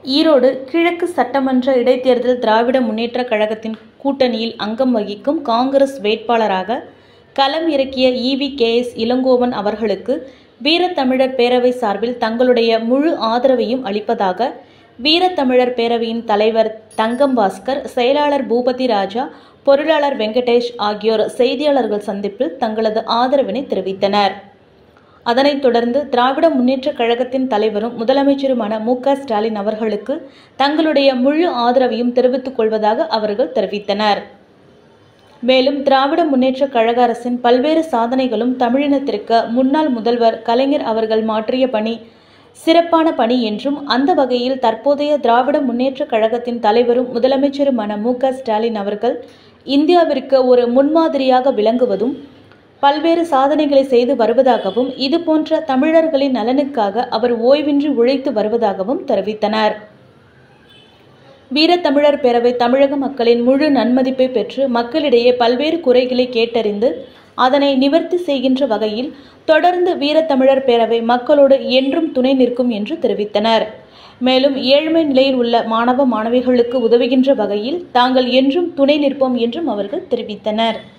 ஈரோடு கிழக்கு சட்டமன்ற இடைத்தேர்தல் திராவிட முன்னேற்றக் கழகத்தின் கூட்டணியில் அங்கம் வகிக்கும் காங்கிரஸ் வேட்பாளராக களம் இறக்கிய ஈவி கே எஸ் இளங்கோவன் அவர்களுக்கு வீரத்தமிழர் பேரவை சார்பில் தங்களுடைய முழு ஆதரவையும் அளிப்பதாக வீரத்தமிழர் பேரவையின் தலைவர் தங்கம் பாஸ்கர் செயலாளர் பூபதி ராஜா பொருளாளர் வெங்கடேஷ் ஆகியோர் செய்தியாளர்கள் சந்திப்பில் தங்களது ஆதரவினை தெரிவித்தனர் அதனைத் தொடர்ந்து திராவிட முன்னேற்றக் கழகத்தின் தலைவரும் முதலமைச்சருமான மு க ஸ்டாலின் அவர்களுக்கு தங்களுடைய முழு ஆதரவையும் தெரிவித்துக் கொள்வதாக அவர்கள் தெரிவித்தனர் மேலும் திராவிட முன்னேற்றக் கழக அரசின் பல்வேறு சாதனைகளும் தமிழினத்திற்கு முன்னாள் முதல்வர் கலைஞர் அவர்கள் மாற்றிய பணி சிறப்பான பணி என்றும் அந்த வகையில் தற்போதைய திராவிட முன்னேற்றக் கழகத்தின் தலைவரும் முதலமைச்சருமான மு க ஸ்டாலின் அவர்கள் இந்தியாவிற்கு ஒரு முன்மாதிரியாக விளங்குவதும் பல்வேறு சாதனைகளை செய்து வருவதாகவும் இதுபோன்ற தமிழர்களின் நலனுக்காக அவர் ஓய்வின்றி உழைத்து வருவதாகவும் தெரிவித்தனர் வீரத்தமிழர் பேரவை தமிழக மக்களின் முழு நன்மதிப்பை பெற்று மக்களிடையே பல்வேறு குறைகளை கேட்டறிந்து அதனை நிவர்த்தி செய்கின்ற வகையில் தொடர்ந்து வீரத்தமிழர் பேரவை மக்களோடு என்றும் துணை நிற்கும் என்று தெரிவித்தனர் மேலும் ஏழ்மை நிலையில் உள்ள மாணவ மாணவிகளுக்கு உதவுகின்ற வகையில் தாங்கள் என்றும் துணை நிற்போம் என்றும் அவர்கள் தெரிவித்தனர்